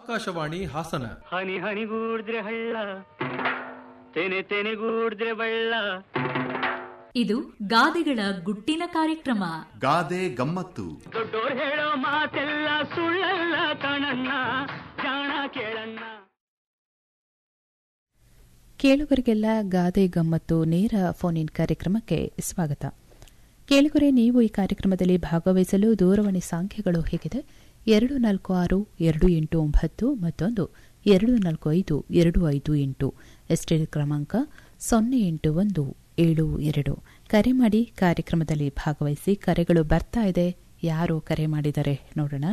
ಆಕಾಶವಾಣಿ ಹಾಸನ ಹನಿ ಹನಿಗೂಡಿದ್ರೆ ಹಳ್ಳ ತೆನೆ ತೆನೆಗೂಡಿದ್ರೆ ಬಳ್ಳ ಇದು ಗಾದೆಗಳ ಗುಟ್ಟಿನ ಕಾರ್ಯಕ್ರಮ ಗಾದೆ ಗಮ್ಮತ್ತು ದೊಡ್ಡೋರ್ ಹೇಳೋ ಮಾತೆಲ್ಲ ಸುಳ್ಳಲ್ಲ ಕಣಣ್ಣ ಜಾಣ ಕೇಳಣ್ಣ ಕೇಳುಗರಿಗೆಲ್ಲ ಗಾದೆ ಗಮ್ಮತ್ತು ನೇರ ಫೋನ್ ಇನ್ ಕಾರ್ಯಕ್ರಮಕ್ಕೆ ಸ್ವಾಗತ ಕೇಳುಗರೆ ನೀವು ಈ ಕಾರ್ಯಕ್ರಮದಲ್ಲಿ ಭಾಗವಹಿಸಲು ದೂರವಾಣಿ ಸಂಖ್ಯೆಗಳು ಹೇಗಿದೆ ಎರಡು ನಾಲ್ಕು ಆರು ಎರಡು ಎಂಟು ಒಂಬತ್ತು ಮತ್ತೊಂದು ಎರಡು ನಾಲ್ಕು ಐದು ಎರಡು ಐದು ಎಂಟು ಎಸ್ಟಿಲ್ ಕ್ರಮಾಂಕ ಸೊನ್ನೆ ಎಂಟು ಒಂದು ಏಳು ಎರಡು ಕರೆ ಮಾಡಿ ಕಾರ್ಯಕ್ರಮದಲ್ಲಿ ಭಾಗವಹಿಸಿ ಕರೆಗಳು ಬರ್ತಾ ಇದೆ ಯಾರು ಕರೆ ಮಾಡಿದ್ದಾರೆ ನೋಡೋಣ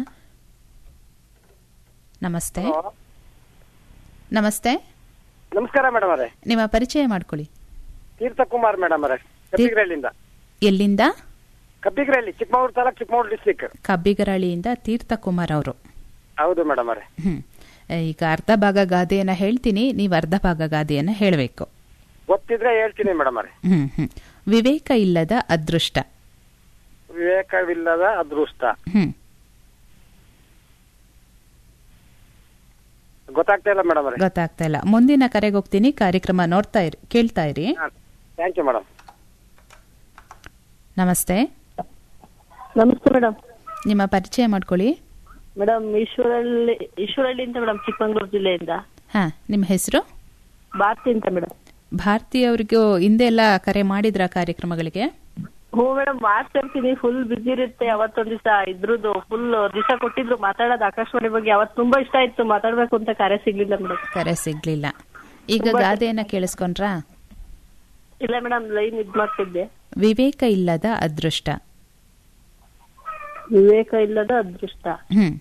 ನಮಸ್ತೆ ನಮಸ್ತೆ ನಮಸ್ಕಾರ ಮೇಡಮ್ ಅವರೇ ನಿಮ್ಮ ಪರಿಚಯ ಮಾಡ್ಕೊಳ್ಳಿ ತೀರ್ಥಕುಮಾರ್ ಮೇಡಮ್ ಅವರೇ ಕಬ್ಬಿಗರಳ್ಳಿಯಿಂದ ಎಲ್ಲಿಂದ ಕಬ್ಬಿಗರಳ್ಳಿ ಚಿಕ್ಕಮಗಳೂರು ತಾಲೂಕ್ ಚಿಕ್ಕಮಗಳೂರು ಡಿಸ್ಟಿಕ್ ಕಬ್ಬಿಗರಳಿಯಿಂದ ತೀರ್ಥಕುಮಾರ್ ಅವರು ಹೌದು ಮೇಡಮ್ ಅವರೇ ಹ್ಮ್ ಈಗ ಅರ್ಧ ಭಾಗ ಗಾದೆಯನ್ನ ಹೇಳ್ತೀನಿ ನೀವು ಅರ್ಧ ಭಾಗ ಗಾದೆಯನ್ನ ಹೇಳಬೇಕು ಗೊತ್ತಿದ್ರೆ ಹೇಳ್ತೀನಿ ಮೇಡಮ್ ಅವರೇ ಹ್ಮ್ ಹ್ಮ್ ವಿವೇಕ ಇಲ್ಲದ ಅದೃಷ್ಟ ವಿವೇಕವಿಲ್ಲದ ಅದೃಷ್ಟ ಹ್ಮ್ ಗೊತ್ತಾಗ್ತಾ ಇಲ್ಲ ಮೇಡಮ್ ಅವರೇ ಗೊತ್ತಾಗ್ತಾ ಇಲ್ಲ ಮುಂದಿನ ಕರೆಗೆ ಹೋಗ್ತೀನಿ ಕಾರ್ಯಕ್ರಮ ನೋಡ್ತಾ ಇರಿ ಕೇಳ್ತಾ ಇರಿ ಥ್ಯಾಂಕ್ ಯು ಮೇಡಮ್ ನಮಸ್ತೆ ನಮಸ್ತೆ ಮೇಡಮ್ ನಿಮ್ಮ ಪರಿಚಯ ಮಾಡ್ಕೊಳ್ಳಿ ಮೇಡಮ್ ಈಶ್ವರಳ್ಳಿ ಈಶ್ವರಳ್ಳಿ ಅಂತ ಮೇಡಮ್ ಚಿಕ್ಕಮಂಗ್ಳೂರು ಜಿಲ್ಲೆಯಿಂದ ಹಾ ನಿಮ್ಮ ಹೆಸರು ಭಾರತಿ ಅಂತ ಮೇಡಮ್ ಭಾರತಿ ಅವ್ರಿಗೂ ಹಿಂದೆ ಎಲ್ಲ ಕರೆ ಮಾಡಿದ್ರ ಕಾರ್ಯಕ್ರಮಗಳಿಗೆ ಹ್ಞೂ ಮೇಡಮ್ ಮಾಡ್ತಾ ಇರ್ತೀನಿ ಫುಲ್ ಬಿಸಿ ಇರುತ್ತೆ ಅವತ್ತೊಂದ್ ದಿವಸ ಇದ್ರದ್ದು ಫುಲ್ ದಿವಸ ಕೊಟ್ಟಿದ್ರು ಮಾತಾಡೋದು ಆಕಾಶವಾಣಿ ಬಗ್ಗೆ ಅವತ್ತು ತುಂಬಾ ಇಷ್ಟ ಆಯ್ತು ಮಾತಾಡ್ಬೇಕು ಅಂತ ಕಾರ್ಯ ಸಿಗ್ಲಿಲ್ಲ ಮೇಡಮ್ ಕರೆ ಸಿಗ್ಲಿಲ್ಲ ಈಗ ಗಾದೆಯನ್ನ ಕೇಳಿಸ್ಕೊಂಡ್ರಾ ಇಲ್ಲ ಮೇಡಮ್ ಲೈನ್ ಇದ್ ಮಾಡ್ತಿದ್ದೆ ವಿವೇಕ ಇಲ್ಲದ ಅದೃಷ್ಟ ವಿವೇಕ ಇಲ್ಲದ ಅದೃಷ್ಟ ಹ್ಮ್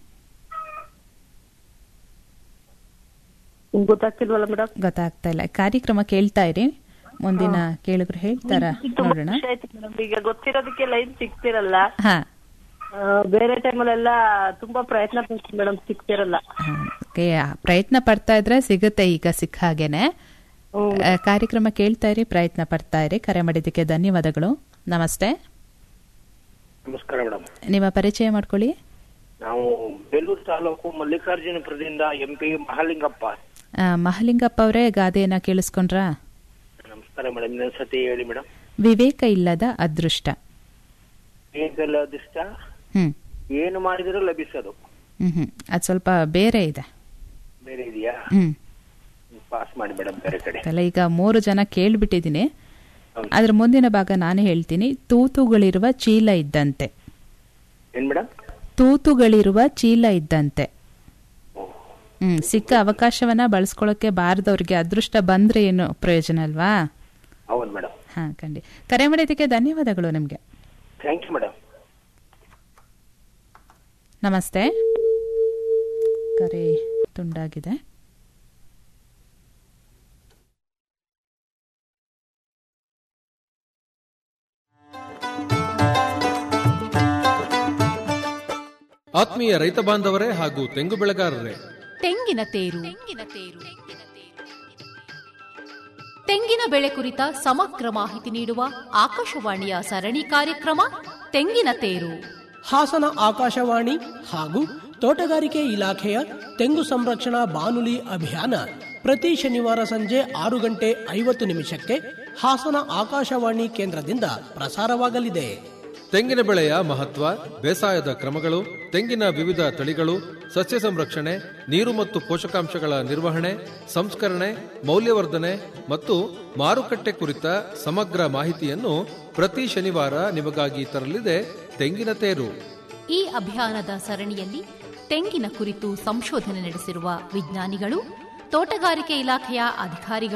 ನಿಮ್ಗ್ ಗೊತ್ತಾಗ್ತಿಲ್ವಲ್ಲ ಮೇಡಮ್ ಗೊತ್ತಾಗ್ತಾ ಇಲ್ಲ ಕಾರ್ಯಕ್ರಮ ಕೇಳ್ತಾ ಇರಿ ಮುಂದಿನ ಕೇಳಿದ್ರು ಹೇಳ್ತಾರ ತುಂಬಾ ನೋಡೋಣ ಖುಷಿ ಆಯ್ತು ಮೇಡಮ್ ಈಗ ಗೊತ್ತಿರೋದಕ್ಕೆ ಲೈನ್ ಸಿಗ್ತಿರಲ್ಲ ಹಾ ಆ, ಬೇರೆ ಟೈಮಲ್ಲೆಲ್ಲ ತುಂಬಾ ಪ್ರಯತ್ನ ಪಡ್ತೀನಿ ಮೇಡಮ್ ಸಿಗ್ತಿರಲ್ಲ ಹಾ, ಓಕೆ, ಪ್ರಯತ್ನ ಪಡ್ತಾ ಇದ್ರೆ ಸಿಗುತ್ತೆ ಈಗ ಸಿಕ್ಕ ಹಾಗೇನೆ ಹ್ಮ್. ಆ, ಕಾರ್ಯಕ್ರಮ ಕೇಳ್ತಾ ಇರಿ ಪ್ರಯತ್ನ ಪಡ್ತಾ ಇರಿ ಕರೆ ಮಾಡಿದ್ದಕ್ಕೆ ಧನ್ಯವಾದಗಳು ನಮಸ್ತೆ ನಮಸ್ಕಾರ ಮೇಡಮ್ ನಿಮ್ಮ ಪರಿಚಯ ಮಾಡ್ಕೊಳ್ಳಿ ನಾವು ಬೇಲೂರು ತಾಲೂಕು ಮಲ್ಲಿಕಾರ್ಜುನಪುರದಿಂದ ಎಂ ಪಿ ಮಹಾಲಿಂಗಪ್ಪ ಆ, ಮಹಲಿಂಗಪ್ಪ ಅವರೇ ಗಾದೆಯನ್ನ ಕೇಳಿಸ್ಕೊಂಡ್ರಾ ನಮಸ್ಕಾರ ಮೇಡಮ್ ಇನ್ನೊಂದ್ಸತಿ ಹೇಳಿ ಮೇಡಮ್ ವಿವೇಕ ಇಲ್ಲದ ಅದೃಷ್ಟ ಹೇಗೆಲ್ಲ ದಿಷ್ಟ ಹ್ಮ್ ಏನು ಮಾಡಿದರೂ ಲಭಿಸೋದು ಹ್ಮ್ ಹ್ಮ್ ಅದು ಸ್ವಲ್ಪ ಬೇರೆ ಇದೆ ಬೇರೆ ಇದೆಯಾ ಹ್ಮ್ ಪಾಸ್ ಮಾಡಿ ಮೇಡಮ್ ಬೇರೆ ಕಡೆ ಅಲ್ಲ ಈಗ ಮೂರು ಜನ ಕೇಳ್ಬಿಟ್ಟಿದ್ದೀನಿ ಅದ್ರ ಮುಂದಿನ ಭಾಗ ನಾನು ಹೇಳ್ತೀನಿ ತೂತುಗಳಿರುವ ಚೀಲ ಇದ್ದಂತೆ ಏನ್ ಮೇಡಮ್ ತೂತುಗಳಿರುವ ಚೀಲ ಇದ್ದಂತೆ ಹ್ಮ್ ಸಿಕ್ಕ ಅವಕಾಶವನ್ನ ಬಳಸ್ಕೊಳ್ಳೋಕೆ ಬಾರದವ್ರಿಗೆ ಅದೃಷ್ಟ ಬಂದ್ರೆ ಏನು ಪ್ರಯೋಜನ ಅಲ್ವಾ ಹೌದು ಮೇಡಮ್ ಹಾ ಖಂಡಿ ಕರೆ ಮಾಡಿದ್ದಕ್ಕೆ ಧನ್ಯವಾದಗಳು ನಿಮ್ಗೆ ಥ್ಯಾಂಕ್ ಯು ಮೇಡಮ್ ನಮಸ್ತೆ ಕರೆ ತುಂಡಾಗಿದೆ ಆತ್ಮೀಯ ರೈತ ಬಾಂಧವರೇ ಹಾಗೂ ತೆಂಗು ಬೆಳೆಗಾರರೇ ತೆಂಗಿನ ತೇರು ತೆಂಗಿನ ಬೆಳೆ ಕುರಿತ ಸಮಗ್ರ ಮಾಹಿತಿ ನೀಡುವ ಆಕಾಶವಾಣಿಯ ಸರಣಿ ಕಾರ್ಯಕ್ರಮ ತೆಂಗಿನ ತೇರು ಹಾಸನ ಆಕಾಶವಾಣಿ ಹಾಗೂ ತೋಟಗಾರಿಕೆ ಇಲಾಖೆಯ ತೆಂಗು ಸಂರಕ್ಷಣಾ ಬಾನುಲಿ ಅಭಿಯಾನ ಪ್ರತಿ ಶನಿವಾರ ಸಂಜೆ ಆರು ಗಂಟೆ ಐವತ್ತು ನಿಮಿಷಕ್ಕೆ ಹಾಸನ ಆಕಾಶವಾಣಿ ಕೇಂದ್ರದಿಂದ ಪ್ರಸಾರವಾಗಲಿದೆ ತೆಂಗಿನ ಬೆಳೆಯ ಮಹತ್ವ ಬೇಸಾಯದ ಕ್ರಮಗಳು ತೆಂಗಿನ ವಿವಿಧ ತಳಿಗಳು ಸಸ್ಯ ಸಂರಕ್ಷಣೆ ನೀರು ಮತ್ತು ಪೋಷಕಾಂಶಗಳ ನಿರ್ವಹಣೆ ಸಂಸ್ಕರಣೆ ಮೌಲ್ಯವರ್ಧನೆ ಮತ್ತು ಮಾರುಕಟ್ಟೆ ಕುರಿತ ಸಮಗ್ರ ಮಾಹಿತಿಯನ್ನು ಪ್ರತಿ ಶನಿವಾರ ನಿಮಗಾಗಿ ತರಲಿದೆ ತೆಂಗಿನ ತೇರು ಈ ಅಭಿಯಾನದ ಸರಣಿಯಲ್ಲಿ ತೆಂಗಿನ ಕುರಿತು ಸಂಶೋಧನೆ ನಡೆಸಿರುವ ವಿಜ್ಞಾನಿಗಳು ತೋಟಗಾರಿಕೆ ಇಲಾಖೆಯ ಅಧಿಕಾರಿಗಳು